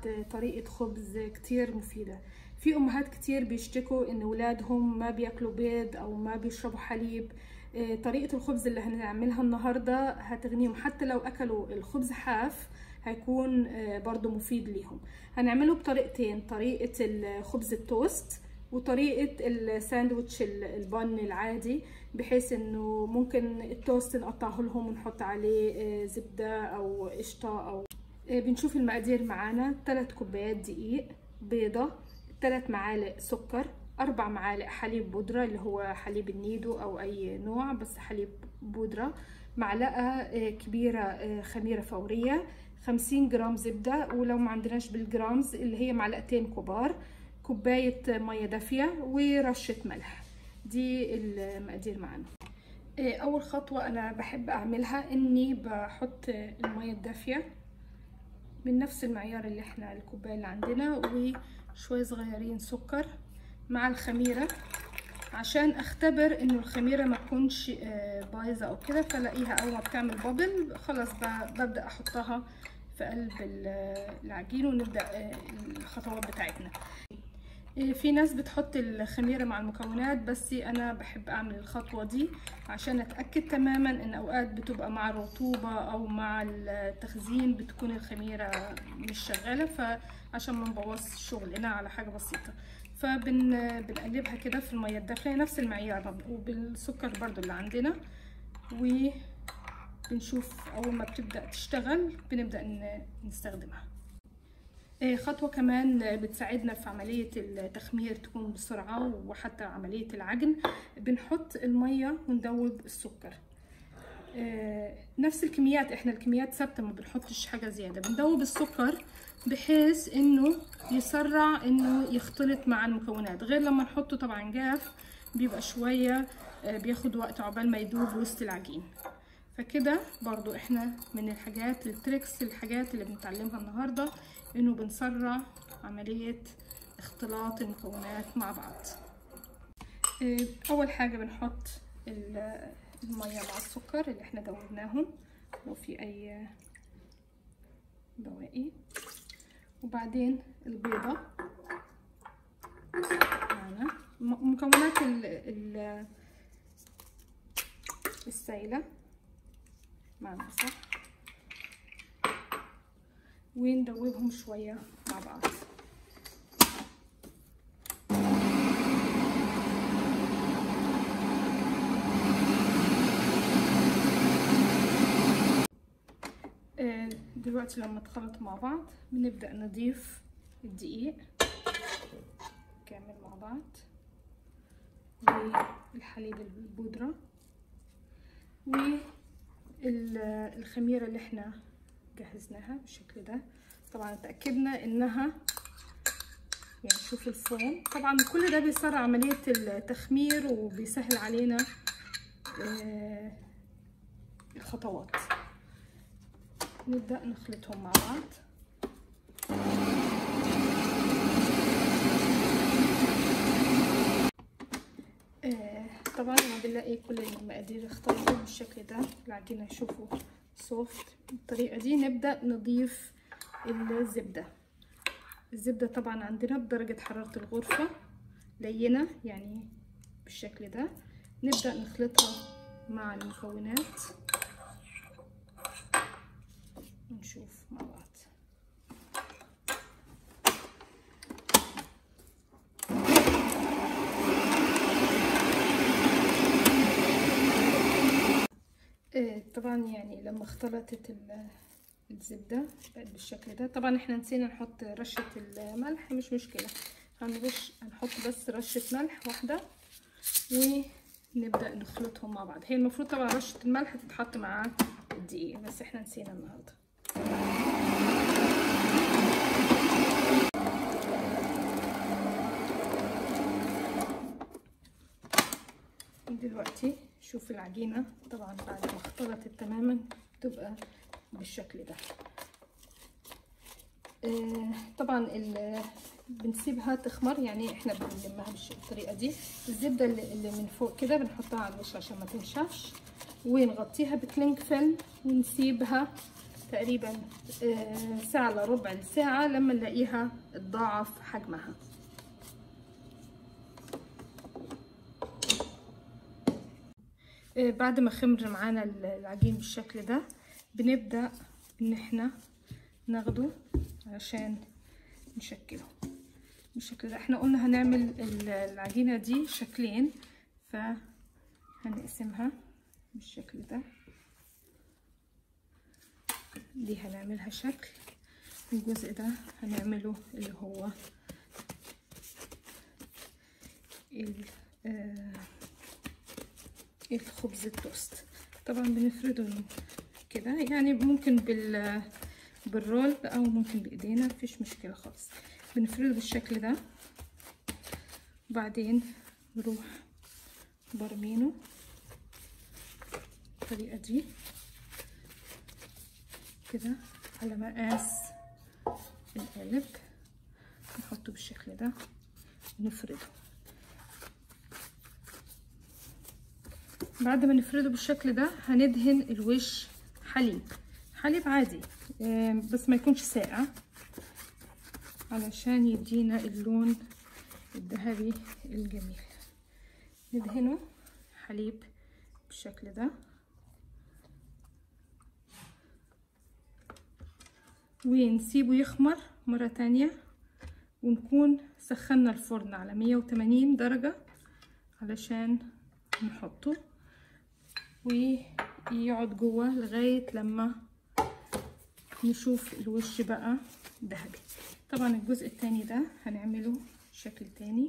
بعد طريقة خبز كتير مفيدة في أمهات كتير بيشتكوا إن ولادهم ما بياكلوا بيض أو ما بيشربوا حليب آه، طريقة الخبز اللي هنعملها النهاردة هتغنيهم حتى لو أكلوا الخبز حاف هيكون آه، برضو مفيد ليهم هنعمله بطريقتين طريقة الخبز التوست وطريقة الساندوتش ال- البن العادي بحيث انه ممكن التوست نقطعه لهم ونحط عليه آه، زبدة او قشطة او آه، بنشوف المقادير معانا 3 كوبايات دقيق بيضة 3 معالق سكر أربع معالق حليب بودرة اللي هو حليب النيدو أو أي نوع بس حليب بودرة معلقة آه، كبيرة آه، خميرة فورية 50 جرام زبدة ولو ما عندناش بالجرامز اللي هي معلقتين كبار كوباية مية دافية ورشة ملح دي المقادير معانا آه، أول خطوة أنا بحب أعملها إني بحط المية الدافية من نفس المعيار اللي احنا الكوباية اللي عندنا وشوية صغيرين سكر مع الخميرة عشان اختبر انه الخميرة ما تكونش آه، بايظة او كده فلاقيها اول ما بتعمل بابل خلاص ب- ببدأ احطها في قلب ال- العجين ونبدأ آه، الخطوات بتاعتنا آه، في ناس بتحط الخميرة مع المكونات بس انا بحب اعمل الخطوة دي عشان اتأكد تماما ان اوقات بتبقى مع الرطوبة او مع التخزين بتكون الخميرة مش شغالة فعشان ما نبوظ شغلنا على حاجة بسيطة فبن بنقلبها كده في المية الدافية نفس المعيار وبالسكر برضو اللي عندنا وبنشوف اول ما بتبدأ تشتغل بنبدأ ن- نستخدمها آه، خطوة كمان بتساعدنا في عملية التخمير تكون بسرعة وحتى عملية العجن بنحط المية وندوب السكر آه، نفس الكميات احنا الكميات ثابتة ما بنحطش حاجة زيادة بندوب السكر بحيث انه يسرع انه يختلط مع المكونات غير لما نحطه طبعا جاف بيبقى شوية آه، بياخد وقت عقبال ما يدوب وسط العجين فكده برضو احنا من الحاجات التريكس الحاجات اللي بنتعلمها النهاردة انه بنسرع عملية اختلاط المكونات مع بعض اه، اول حاجة بنحط ال- المية مع السكر اللي احنا دوبناهم لو في اي بواقي وبعدين البيضة معنا م- مكونات ال ال السايلة معنا صح وندوبهم شوية مع بعض آه، دلوقتي لما اتخلطوا مع بعض بنبدأ نضيف الدقيق كامل مع بعض والحليب البودرة والخميرة اللي احنا جهزناها بالشكل ده طبعا اتأكدنا انها يعني شوف الفوم طبعا كل ده بيسرع عملية التخمير وبيسهل علينا آه، الخطوات نبدأ نخلطهم مع بعض آه، طبعا لما بنلاقي كل المقادير اختلطوا بالشكل ده العجينة يشوفوا سوفت بالطريقة دي نبدأ نضيف الزبدة الزبدة طبعا عندنا بدرجة حرارة الغرفة لينة يعني بالشكل ده نبدأ نخلطها مع المكونات ونشوف مع بعض آه، طبعا يعني لما اختلطت ال- الزبدة بقت بالشكل ده طبعا احنا نسينا نحط رشة الملح مش مشكلة هنرش هنحط بس رشة ملح واحدة ونبدأ نخلطهم مع بعض هي المفروض طبعا رشة الملح تتحط مع الدقيق بس احنا نسينا النهاردة دلوقتي شوف العجينة طبعا بعد ما اختلطت تماما تبقى بالشكل ده آه، طبعا ال- بنسيبها تخمر يعني احنا بنلمها بالش- بالطريقه دي الزبده اللي اللي من فوق كده بنحطها على الوش عشان ما تنشفش ونغطيها بكلينج فيلم ونسيبها تقريبا آه، ساعة الا ربع ساعة لما نلاقيها تضاعف حجمها آه، بعد ما خمر معانا العجين بالشكل ده بنبدأ ان احنا ناخده عشان نشكله بالشكل ده احنا قلنا هنعمل العجينة دي شكلين فهنقسمها بالشكل ده دي هنعملها شكل الجزء ده هنعمله اللي هو الخبز التوست طبعا بنفرده كده يعني ممكن بال بالرول او ممكن بايدينا مفيش مشكله خالص بنفرده بالشكل ده وبعدين نروح برمينه بالطريقه دي كده على مقاس القالب نحطه بالشكل ده ونفرده بعد ما نفرده بالشكل ده هندهن الوش حليب حليب عادي بس ما يكونش ساقع علشان يدينا اللون الذهبي الجميل ندهنه حليب بالشكل ده ونسيبه يخمر مرة تانية ونكون سخنا الفرن على مية وتمانين درجة علشان نحطه ويقعد جوه لغاية لما نشوف الوش بقى ذهبي طبعا الجزء التاني ده هنعمله شكل تاني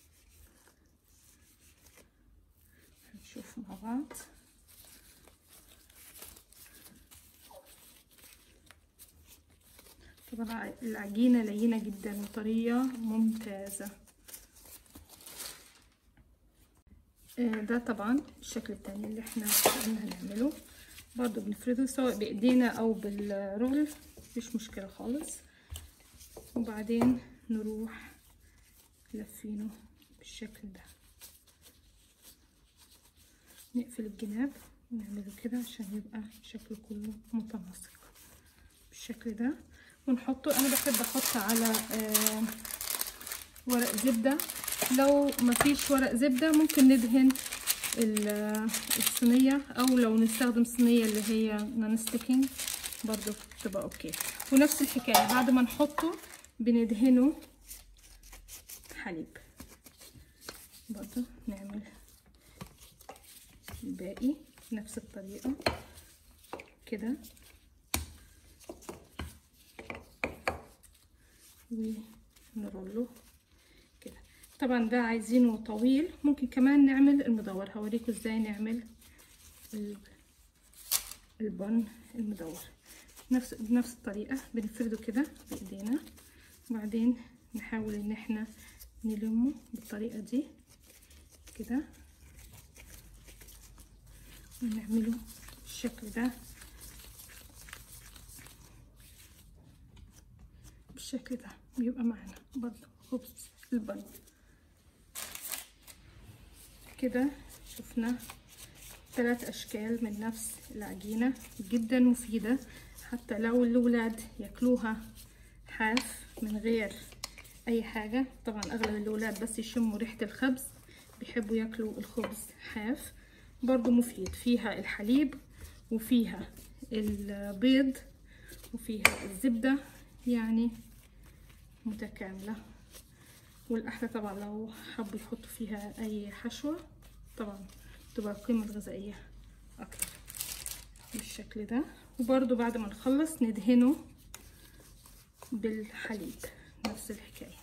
هنشوف مع بعض طبعا العجينة لينة جدا وطرية ممتازة ده طبعا الشكل التاني اللي احنا قلنا هنعمله برضو بنفرده سواء بايدينا او بالرول مفيش مشكلة خالص وبعدين نروح لفينه بالشكل ده نقفل الجناب ونعمله كده عشان يبقى شكله كله متناسق بالشكل ده ونحطه انا بحب احط على آه ورق زبدة لو مفيش ورق زبدة ممكن ندهن الصينية او لو نستخدم صينية اللي هي نون ستيكينج برضو تبقى اوكي ونفس الحكاية بعد ما نحطه بندهنه حليب برضو نعمل الباقي نفس الطريقة كده ونرله كده طبعا ده عايزينه طويل ممكن كمان نعمل المدور هوريكم ازاي نعمل البن المدور نفس بنفس الطريقة بنفرده كده بايدينا وبعدين نحاول ان احنا نلمه بالطريقة دي كده ونعمله بالشكل ده بالشكل ده بيبقى معنا برضه خبز البن كده شفنا ثلاث اشكال من نفس العجينة جدا مفيدة حتى لو الاولاد ياكلوها حاف من غير اي حاجة طبعا اغلب الاولاد بس يشموا ريحة الخبز بيحبوا ياكلوا الخبز حاف برضو مفيد فيها الحليب وفيها البيض وفيها الزبدة يعني متكاملة والأحلى طبعا لو حبوا يحطوا فيها أي حشوة طبعا تبقى القيمة الغذائية أكتر بالشكل ده وبرضو بعد ما نخلص ندهنه بالحليب نفس الحكاية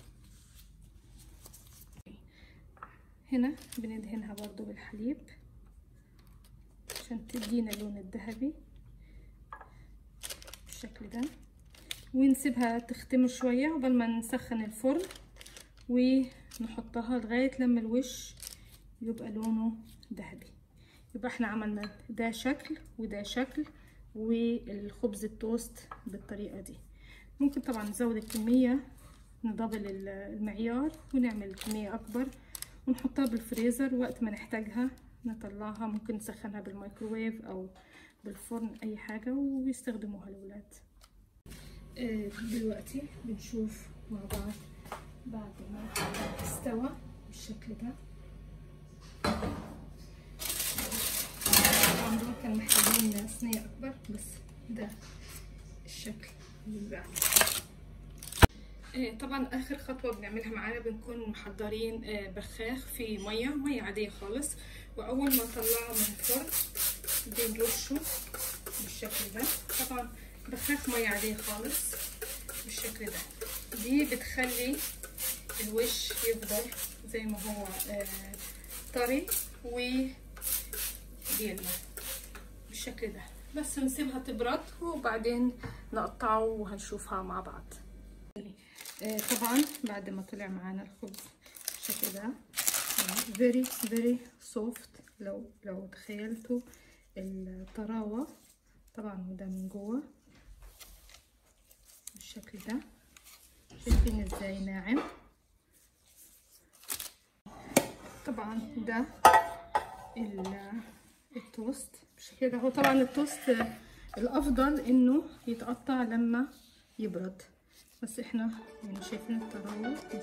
هنا بندهنها برضو بالحليب عشان تدينا اللون الذهبي بالشكل ده ونسيبها تختمر شوية قبل ما نسخن الفرن ونحطها لغاية لما الوش يبقى لونه ذهبي يبقى احنا عملنا ده شكل وده شكل والخبز التوست بالطريقة دي ممكن طبعا نزود الكمية ندبل المعيار ونعمل كمية أكبر ونحطها بالفريزر وقت ما نحتاجها نطلعها ممكن نسخنها بالميكروويف أو بالفرن اي حاجة ويستخدموها الاولاد آه، دلوقتي بنشوف مع بعض بعد ما استوى بالشكل ده طبعا دول كانوا محتاجين صينية أكبر بس ده الشكل اللي بعد آه، طبعا اخر خطوه بنعملها معانا بنكون محضرين آه، بخاخ في ميه ميه عاديه خالص واول ما نطلعه من الفرن بنرشه بالشكل ده طبعا بخاخ ميه عاديه خالص بالشكل ده دي بتخلي الوش يفضل زي ما هو آه، طري و بيلمع بالشكل ده بس نسيبها تبرد وبعدين نقطعه وهنشوفها مع بعض آه، طبعا بعد ما طلع معانا الخبز بالشكل ده very very soft لو لو تخيلتوا الطراوة طبعا وده من جوه بالشكل ده شايفين ازاي ناعم طبعا ده ال- التوست بالشكل ده هو طبعا التوست الافضل انه يتقطع لما يبرد بس احنا يعني شايفين الطراوة